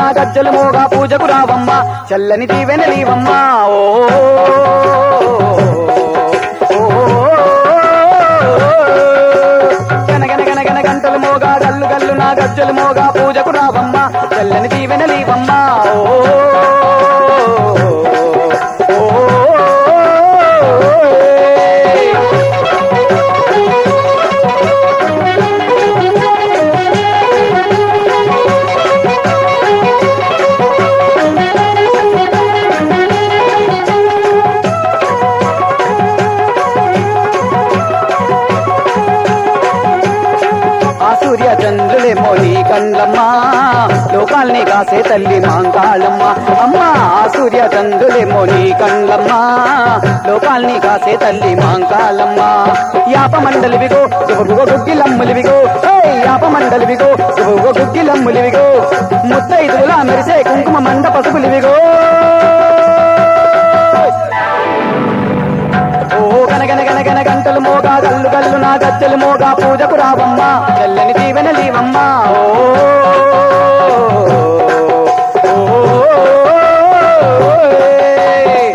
నా గజ్జలు మోగా పూజకు రావమ్మ చల్లని దీవెనలీవమ్మ ఓ గనగన గనగన గంటలు మోగా గల్లు గల్లు నా గజ్జలు మోగా పూజకు రావమ్మ చల్లని దీవెనలీవమ్మ ఓ ఓ ఆ సూర్య చంద్రులేమో నీ కండ్లమ్మా లోకాల్ని కాసే తల్లి మాంకాళమ్మ అమ్మా ఆ సూర్య చంద్రులేమో నీ కండ్లమ్మా లోకాల్ని కాసే తల్లి మాంకాళమ్మ యాప మండలివిగో శుభగుగ గుగ్గిలమ్ములివిగో ఏయ్ యాప మండలివిగో శుభగుగ గుగ్గిలమ్ములివిగో ముత్తైదులా మెరిసే కుంకుమ మండ పసుపులివిగో ఓ గనగన గనగన గంటలు మోగా గల్లు గల్లు నా గజ్జలు మోగా పూజకు రావమ్మ చల్లని దీవెనలీవమ్మ ఓ ఓ, ఏ.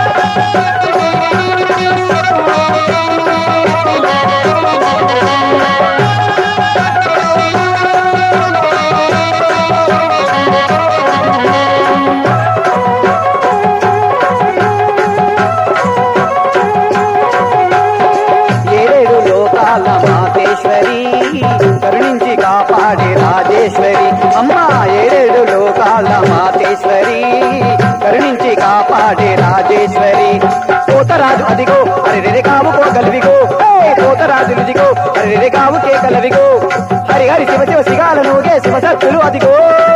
ఏడేడు లోకాల మాతేశ్వరి కరుణించి కాపాడే రాజేశ్వరి అమ్మా ఏడేడు లోకాల మాతేశ్వరి కరుణించి కాపాడే రాజేశ్వరి పోతరాజు అదిగో అరిరె కావు కోగలివిగో పోతరాజు ఇదిగో అరిరె కావు కేకలవిగో హరి హరి శివ శివ శిగాలనుగే శివ సత్తులు అదిగో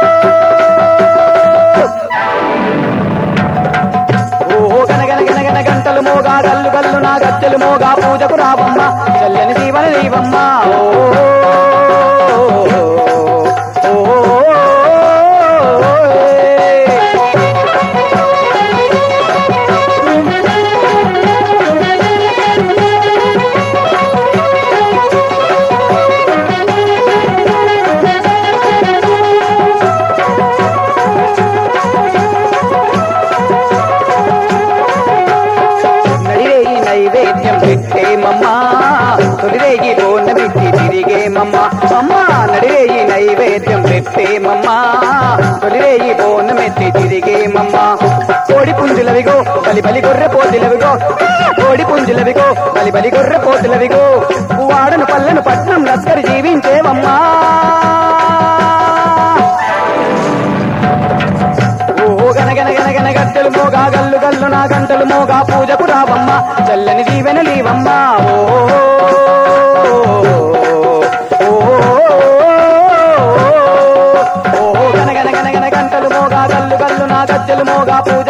ఓ గనగన గనగన గంటలు మోగా గల్లు గల్లు నా గజ్జలు మోగా పూజకు రావమ్మ చల్లని దీవన నీవమ్మ ఓ ఓ, ఏ. నడిరేయి నైవేద్యం పెట్టేమమ్మా తొలిరేగి బోన పెట్టి తిరిగేమమ్మా అమ్మా నడిరేయి నైవేద్యం పెట్టేమమ్మా తొలిరేయి బోన మెత్తి తిరిగేమమ్మా కోడి పుంజులవిగో బలి బలి గొర్రె పోతులవిగో కోడి పుంజులవిగో బలి బలి గొర్రె పోతులవిగో వాడను పల్లెను పట్నం లస్కరి జీవించేవమ్మా ఓ గనగన గనగన గట్టెలు మోగా గల్లు గల్లు నా గంటలు మోగా పూజకు రావమ్మ చల్లని దీవెనలీవమ్మ ఓ ఓ గనగన గనగన గంటలు మోగా గల్లు గల్లు నా గజ్జలు మోగా పూజ